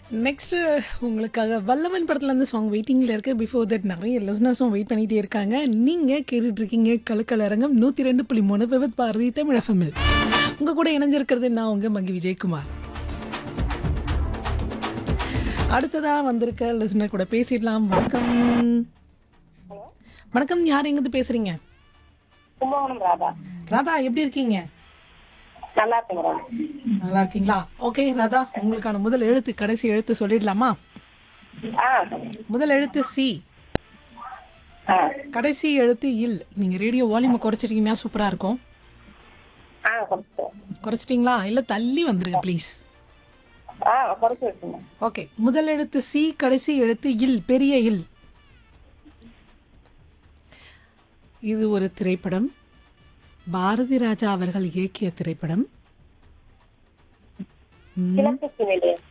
next உங்களுக்காக வல்லவன் படத்துல இருந்து சாங் வெயிட்டிங்ல இருக்கு பிஃபோர் தட் நிறைய லிசனர்ஸும் வெயிட் பண்ணிட்டே இருக்காங்க நீங்க கேட்டுட்டு இருக்கீங்க கலக்கலரங்கம் நூத்தி ரெண்டு புள்ளி மூணு விவத் பாரதி தமிழ் எஃப்எம்எல் உங்க கூட இணைஞ்சிருக்கிறது நான் உங்க மங்கி விஜயகுமார் அடுத்ததா வந்திருக்க லிசனர் கூட பேசிடலாம் வணக்கம் வணக்கம் யார் எங்கிருந்து பேசுறீங்க கும்பகோணம் ராதா ராதா எப்படி இருக்கீங்க நல்லா இருக்கு மேடம் நல்லா இருக்கீங்களா ஓகே ராதா உங்களுக்கான முதல் எழுத்து கடைசி எழுத்து சொல்லிடலாமா ஆ முதல் எழுத்து சி ஆ கடைசி எழுத்து இல் நீங்க ரேடியோ வால்யூமை குறைச்சிட்டீங்கன்னா சூப்பரா இருக்கும் ஆ குறைச்சு குறைச்சிட்டீங்களா இல்ல தள்ளி வந்துருங்க ப்ளீஸ் ஆ குறைச்சு வச்சுங்க ஓகே முதல் எழுத்து சி கடைசி எழுத்து இல் பெரிய இல் இது ஒரு திரைப்படம் பாரதி ராஜா அவர்கள் இயக்கிய திரைப்படம் ம், கிழக்கு சிவிலி